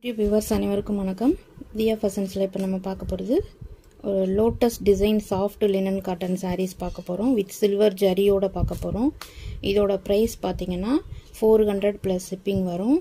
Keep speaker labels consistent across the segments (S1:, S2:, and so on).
S1: YouTube viewers அனைவருக்கும் வணக்கம் தியா ஃபசன்ஸில் இப்போ நம்ம பார்க்க போகிறது ஒரு lotus design soft linen cotton sarees பார்க்க போகிறோம் வித் சில்வர் ஜரியோட பார்க்க போகிறோம் இதோட ப்ரைஸ் பார்த்தீங்கன்னா ஃபோர் ஹண்ட்ரட் ப்ளஸ் ஷிப்பிங் வரும்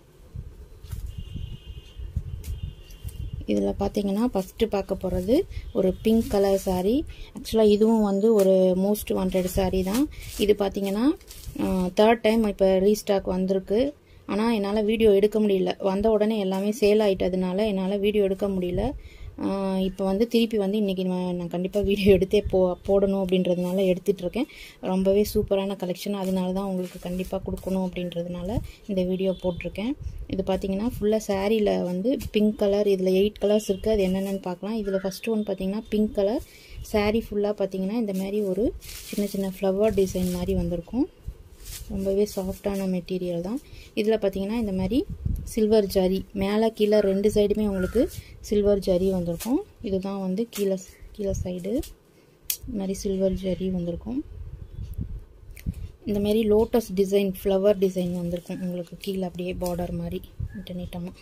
S1: இதில் பார்த்தீங்கன்னா ஃபஸ்ட்டு பார்க்க போகிறது ஒரு பிங்க் கலர் சாரீ ஆக்சுவலாக இதுவும் வந்து ஒரு மோஸ்ட் வாண்டட் சாரீ தான் இது பார்த்தீங்கன்னா தேர்ட் டைம் இப்போ ரீஸ்டாக் வந்திருக்கு ஆனால் என்னால் வீடியோ எடுக்க முடியல வந்த உடனே எல்லாமே சேல் ஆகிட்டதுனால என்னால் வீடியோ எடுக்க முடியல இப்போ வந்து திருப்பி வந்து இன்றைக்கி நான் கண்டிப்பாக வீடியோ எடுத்தே போ போடணும் அப்படின்றதுனால எடுத்துகிட்ருக்கேன் ரொம்பவே சூப்பரான கலெக்ஷன் அதனால தான் உங்களுக்கு கண்டிப்பாக கொடுக்கணும் அப்படின்றதுனால இந்த வீடியோ போட்டிருக்கேன் இது பார்த்தீங்கன்னா ஃபுல்லாக சாரியில் வந்து பிங்க் கலர் இதில் எயிட் கலர்ஸ் இருக்குது அது என்னென்னு பார்க்கலாம் இதில் ஃபஸ்ட்டு ஒன் பார்த்தீங்கன்னா பிங்க் கலர் சாரீ ஃபுல்லாக பார்த்தீங்கன்னா இந்த மாதிரி ஒரு சின்ன சின்ன ஃப்ளவர் டிசைன் மாதிரி வந்திருக்கும் ரொம்பவே சாஃப்டான மெட்டீரியல் தான் இதில் பார்த்தீங்கன்னா இந்த மாதிரி சில்வர் ஜரி மேலே கீழே ரெண்டு சைடுமே உங்களுக்கு சில்வர் ஜரி வந்திருக்கும் இதுதான் வந்து கீழே கீழே சைடு இந்த மாதிரி சில்வர் ஜரி வந்திருக்கும் இந்த மாதிரி லோட்டஸ் டிசைன் ஃப்ளவர் டிசைன் வந்திருக்கும் உங்களுக்கு கீழே அப்படியே பார்டர் மாதிரி நீட்ட நீட்டமாக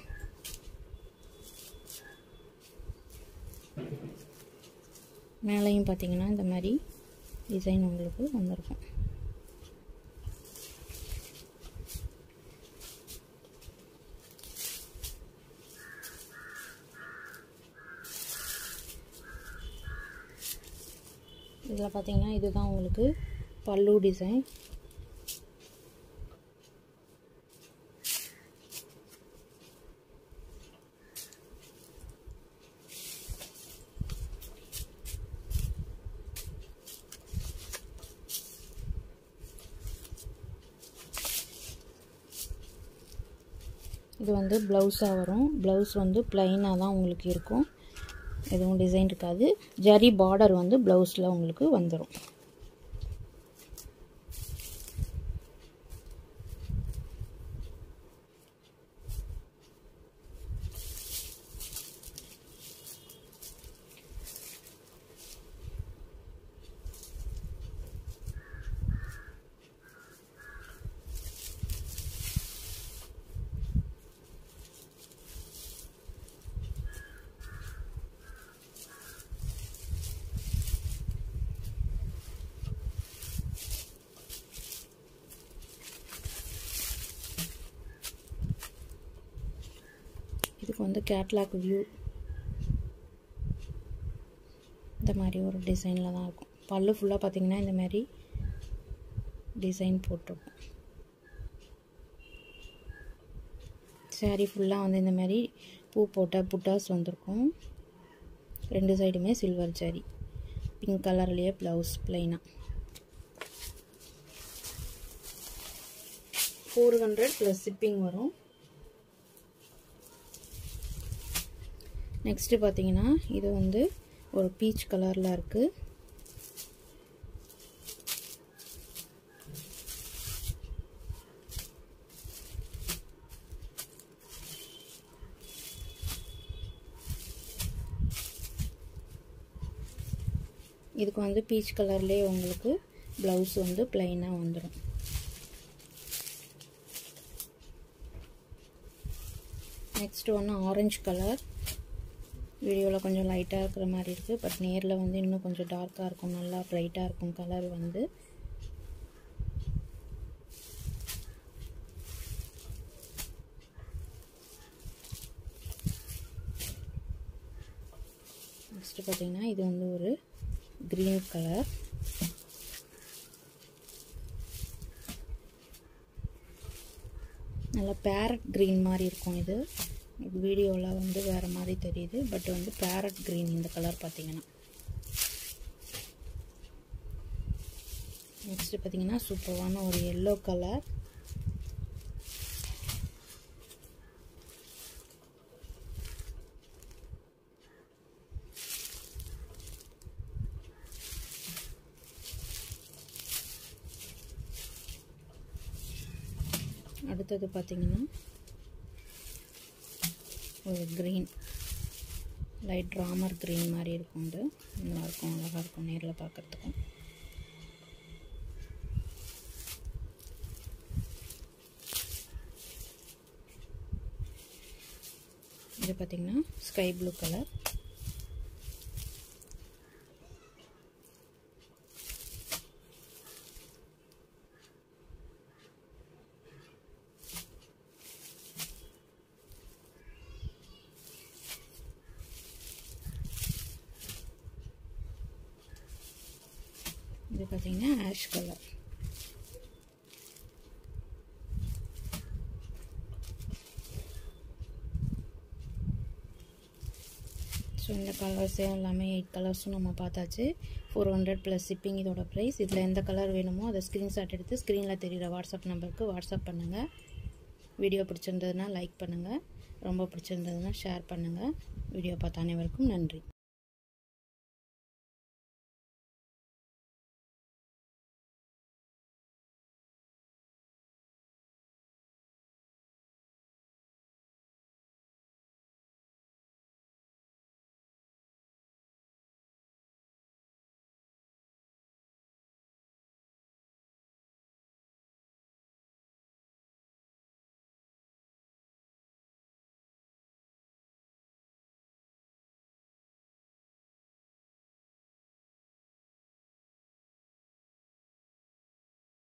S1: மேலேயும் பார்த்தீங்கன்னா இந்த மாதிரி டிசைன் உங்களுக்கு வந்திருக்கும் இதில் பார்த்தீங்கன்னா இதுதான் உங்களுக்கு பல்லு டிசைன் இது வந்து ப்ளவுஸாக வரும் ப்ளவுஸ் வந்து ப்ளைனாக தான் உங்களுக்கு இருக்கும் எதுவும் டிசைன் இருக்காது ஜரி பார்டர் வந்து ப்ளவுஸில் உங்களுக்கு வந்துடும் இதுக்கு வந்து கேட்லாக் வியூ இந்த மாதிரி ஒரு டிசைனில் தான் இருக்கும் பல்லு ஃபுல்லாக பார்த்தீங்கன்னா இந்த மாதிரி டிசைன் போட்டிருக்கும் சாரீ ஃபுல்லாக வந்து இந்த மாதிரி பூ போட்ட புட்டாஸ் வந்திருக்கும் ரெண்டு சைடுமே சில்வர் ஜாரி பிங்க் கலர்லேயே ப்ளவுஸ் ப்ளைனாக ஃபோர் ஹண்ட்ரட் ப்ளஸ் ஷிப்பிங் வரும் நெக்ஸ்ட்டு பார்த்தீங்கன்னா இது வந்து ஒரு பீச் கலரில் இருக்குது இதுக்கு வந்து பீச் கலர்லேயே உங்களுக்கு ப்ளவுஸ் வந்து ப்ளைனாக வந்துடும் நெக்ஸ்ட் ஒன்று ஆரஞ்சு கலர் வீடியோவில் கொஞ்சம் லைட்டாக இருக்கிற மாதிரி இருக்குது பட் நேரில் வந்து இன்னும் கொஞ்சம் டார்க்காக இருக்கும் நல்லா ப்ரைட்டாக இருக்கும் கலர் வந்து நெக்ஸ்ட்டு பார்த்தீங்கன்னா இது வந்து ஒரு க்ரீன் கலர் நல்லா பேரட் க்ரீன் மாதிரி இருக்கும் இது வீடியோவில் வந்து வேறு மாதிரி தெரியுது பட் வந்து பேரட் க்ரீன் இந்த கலர் பார்த்தீங்கன்னா நெக்ஸ்ட்டு பார்த்தீங்கன்னா சூப்பரான ஒரு எல்லோ கலர் அடுத்தது பார்த்தீங்கன்னா ஒரு க்ரீன் லைட் ராமர் க்ரீன் மாதிரி இருக்கும் இது நல்லாயிருக்கும் அழகாக இருக்கும் நேரில் பார்க்குறதுக்கும் இது பார்த்திங்கன்னா ஸ்கை ப்ளூ கலர் இது பார்த்திங்கன்னா ஆஷ் கலர் ஸோ இந்த கலர்ஸே எல்லாமே எயிட் கலர்ஸும் நம்ம பார்த்தாச்சு ஃபோர் ஹண்ட்ரட் ப்ளஸ் ஷிப்பிங் இதோட ப்ரைஸ் இதில் எந்த கலர் வேணுமோ அதை ஸ்க்ரீன்ஷாட் எடுத்து ஸ்க்ரீனில் தெரிகிற வாட்ஸ்அப் நம்பருக்கு வாட்ஸ்அப் பண்ணுங்கள் வீடியோ பிடிச்சிருந்ததுன்னா லைக் பண்ணுங்கள் ரொம்ப பிடிச்சிருந்ததுன்னா ஷேர் பண்ணுங்கள் வீடியோ பார்த்த அனைவருக்கும் நன்றி